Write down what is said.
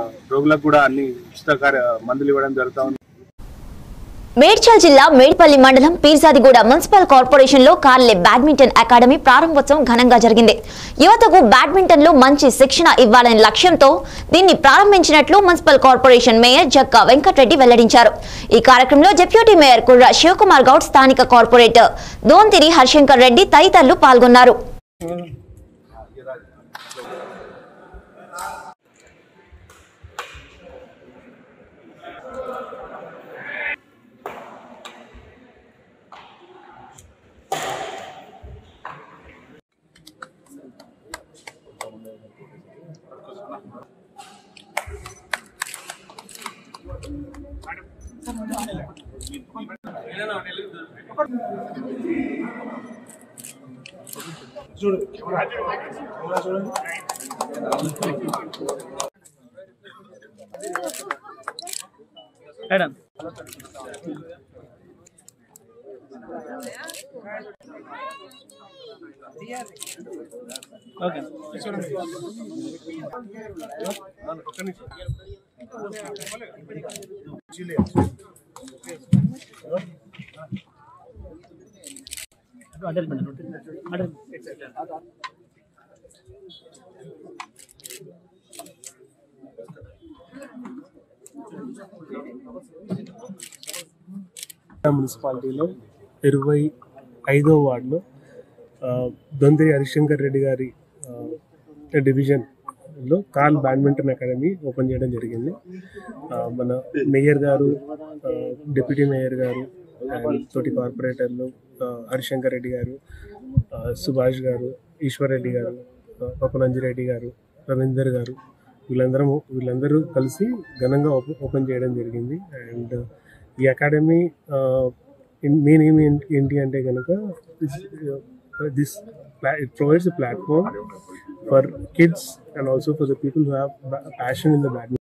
రోగులకు కూడా అన్ని ఉచిత కార్య మందులు ఇవ్వడం జరుగుతా ఉంది మేడ్చల్ జిల్లా మేడ్పల్లి మండలం పీర్జాదిగూడ మున్సిపల్ కార్పొరేషన్ లో కార్లే బ్యాడ్మింటన్ అకాడమీ ప్రారంభోత్సవం ఘనంగా జరిగింది యువతకు బ్యాడ్మింటన్ లో మంచి శిక్షణ ఇవ్వాలనే లక్ష్యంతో దీన్ని ప్రారంభించినట్లు municipal corporation mayor Jakka Venkatareddy వెల్లడించారు ఈ కార్యక్రమంలో డిప్యూటీ మేయర్ కుర్ర శివకుమార్ గౌడ్ స్థానిక కార్పొరేటర్ దోంతిరి హర్శంకర్ రెడ్డి తదితరులు పాల్గొన్నారు madam okay attend madam attend మున్సిపాలిటీలో ఇరవై ఐదో వార్డులో ఆ, దొంతిరి హరిశంకర్ రెడ్డి గారి ఆ, డివిజన్లో కార్ల్ బ్యాడ్మింటన్ అకాడమీ ఓపెన్ చేయడం జరిగింది ఆ, మన మేయర్ గారు ఆ, డిప్యూటీ మేయర్ గారు అండ్ తోటి కార్పొరేటర్లు ఆ, హరిశంకర్ రెడ్డి గారు ఆ, సుభాష్ గారు ఈశ్వర్ రెడ్డి గారు ఆ, పప్పనంజిరెడ్డి గారు రవీందర్ గారు వీళ్ళందరం వీళ్ళందరూ కలిసి ఘనంగా ఓపెన్ ఓపెన్ చేయడం జరిగింది అండ్ ఈ అకాడమీ మెయిన్ ఏమి ఏంటి అంటే కనుక this it provides a platform for kids and also for the people who have passion in the badminton